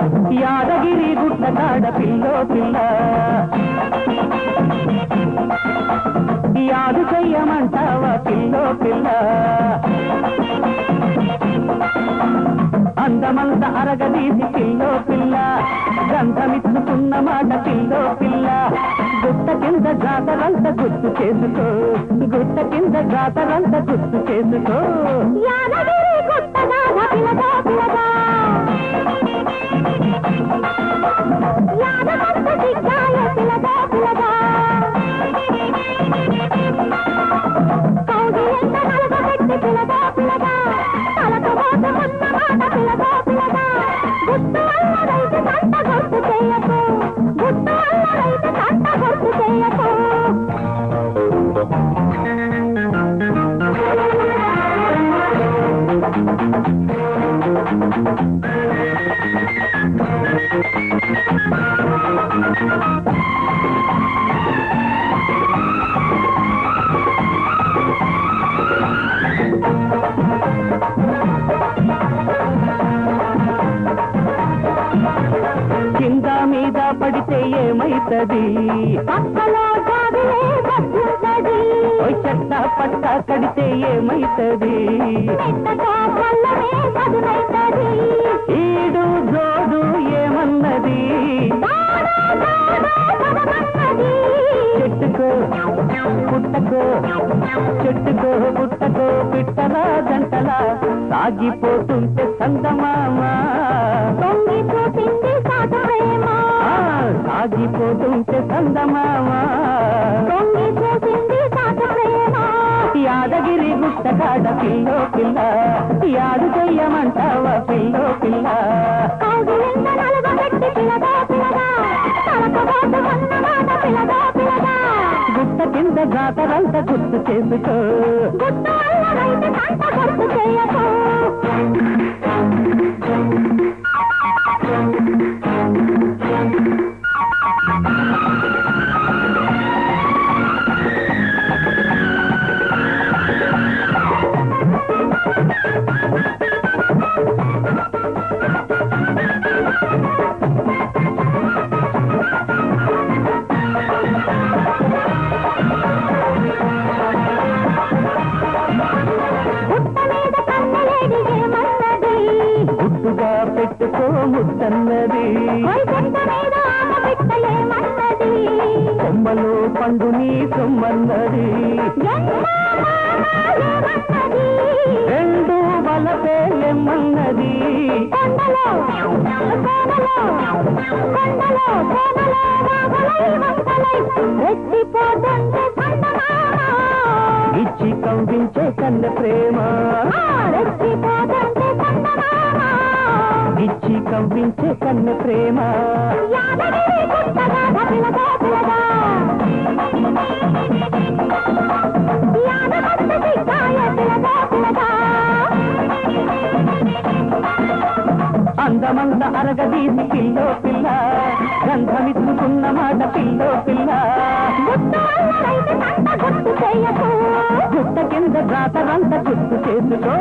యాదగిరి గుట్ట కాడ పిల్లో పిల్ల యాదు చెయ్యమంటావా పిల్లో పిల్ల అందమంత అరగదీసి పిల్లో పిల్ల గంధమిచ్చుకున్న మాట పిల్లో పిల్ల గుట్ట కింద జాతరంత గుర్తు చేసుకో గుట్ట కింద జాతరంత గుర్తు చేసుకో యాదగిరి గుట్టగాథ పిలగా పిలగా యాదవంత సిగ్గాయ పిలగా పిలగా కౌగిలింత నలగబెట్టి పిలగా పిలగా తలకు మోసమున్న మాట పిలగా పిలగా గుట్టు అల్లరైతే సంత గుర్తు చేయకు గుట్టు అల్లరైతే సంత గుర్తు చేయకు కింద మీద పడితే ఏమైతది పక్కలో జాబిలే బస్సుంటది ఓ చెట్ట పట్ట కడితే ఏమైతది మెత్తగా పల్లమే పదునైతది ఈడు జోడు ఏమన్నది దాడా దాడా పదమన్నది చెట్టుకో పుట్టకో చెట్టుకో పుట్టకో పిట్టలా జంటలా సాగిపోతుంటే సందమామ తొంగి చూసింది సాధు ప్రేమ ఆ, సాగిపోతుంటే సందమామ తొంగి చూసింది సాధు ప్రేమ యాదగిరి గుట్ట కాడ పిల్లో పిల్ల యాదు చెయ్యమంటావా పిల్లో పిల్ల కౌగిలింత నలుగబెట్టి పిలగా పిలగా తలకు మోసమున్న మాట పిలగా పిలగా గుట్ట కింద జాతరంత గుర్తు చేసుకో గుట్టు అల్లరైతే సంత గుర్తు చేయకు గుట్ట మీద కన్నలేడి ఏమన్నది గుట్టుగా పెట్టుకో ముద్దన్నది ఓయ్ గుట్ట మీద ఆమ బిడ్డ ఏమన్నది కొమ్మలో పండు నీ సొమ్మన్నది ఏమన్నది రెండు బలపేలెమ్మన్నది కొండలో కోనలో కొండలో కోనలో వాగులై వంకలై రెచ్చిపోతుంటే చందమామ ఇచ్చి కవ్వించే కన్న ప్రేమ ఆ, రెచ్చిపోతుంటే చందమామ ఇచ్చి కవ్వించే కన్న ప్రేమ యాదగిరి గుట్టగా పిలగా పిలగా యాదవంత సిగ్గాయ పిలగా పిలగా అందమంద అరగదీసి పిల్లో పిల్ల గంధమిచ్చుకున్న మాట పిల్లో పిల్ల గుట్టు అల్లరైతే సంత గుర్తు చేయకు గుట్ట కింద జాతరంత గుర్తు చేసుకో